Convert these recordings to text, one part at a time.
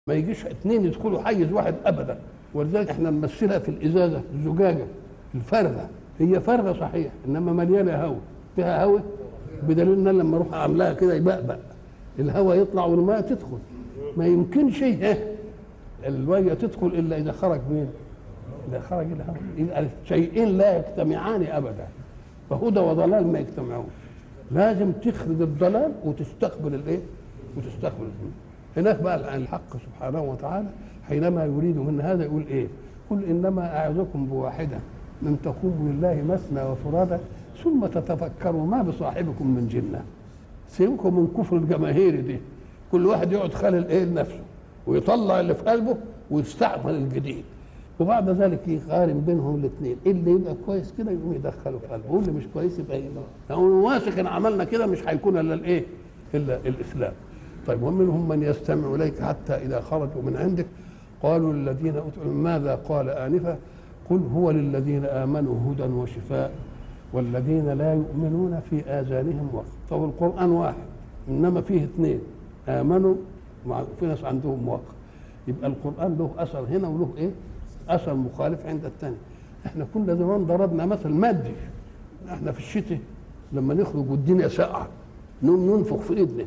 ما يجيش اثنين يدخلوا حيز واحد ابدا ولذلك احنا نمثلها في الازازه الزجاجه الفارغه هي فارغه صحيح انما مليانه هواء فيها هواء بدليل ان أنا لما اروح اعملها كده يبقبق الهواء يطلع والماء تدخل ما يمكنش ايه الميه تدخل الا اذا خرج مين؟ اذا خرج الهواء يبقى شيئين لا يجتمعان ابدا فهدى وضلال ما يجتمعون لازم تخرج الضلال وتستقبل الايه؟ وتستقبل الهدى هناك بقى الحق سبحانه وتعالى حينما يريد من هذا يقول ايه؟ قل انما اعظكم بواحده ان تقوموا لله مثنى وفرادى ثم تتفكروا ما بصاحبكم من جنه سيبكم من كفر الجماهير دي كل واحد يقعد خالل ايه لنفسه ويطلع اللي في قلبه ويستعمل الجديد وبعد ذلك يقارن بينهم الاثنين اللي يبقى كويس كده يقوم يدخله في قلبه واللي مش كويس يبقى ايه لو واثق ان عملنا كده مش هيكون الا الايه الا الاسلام طيب ومنهم من يستمع اليك حتى اذا خرجوا من عندك قالوا للذين اوتوا ماذا قال انفا قل هو للذين امنوا هدى وشفاء والذين لا يؤمنون في اذانهم وقت طب القران واحد انما فيه اثنين امنوا في ناس عندهم وقت يبقى القران له اثر هنا وله ايه اثر مخالف عند الثاني احنا كنا زمان ضربنا مثل مادي احنا في الشتاء لما نخرج والدنيا ساقعه ننفخ في ايدنا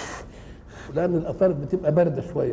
لان الاثار بتبقى بارده شويه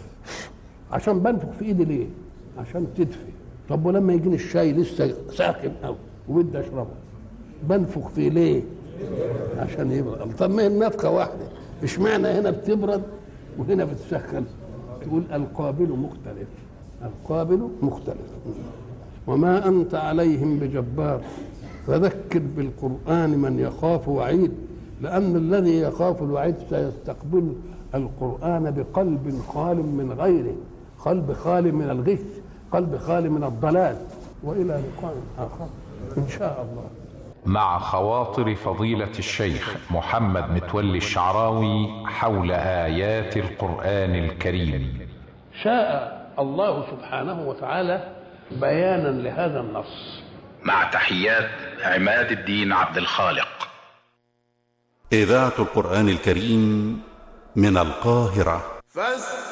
عشان بنفخ في ايدي ليه؟ عشان تدفي طب ولما يجيني الشاي لسه ساخن قوي وبدي اشربه بنفخ فيه ليه؟ عشان يبرد طب ما هي النفخه واحده اشمعنى هنا بتبرد وهنا بتسخن تقول القابل مختلف القابل مختلف وما انت عليهم بجبار فذكر بالقران من يخاف وعيد لان الذي يخاف الوعيد سيستقبل القران بقلب خال من غيره قلب خال من الغش قلب خال من الضلال والى لقاء اخر ان شاء الله مع خواطر فضيلة الشيخ محمد متولي الشعراوي حول آيات القرآن الكريم شاء الله سبحانه وتعالى بيانا لهذا النص مع تحيات عماد الدين عبد الخالق إذاعة القرآن الكريم من القاهرة فاستمعوا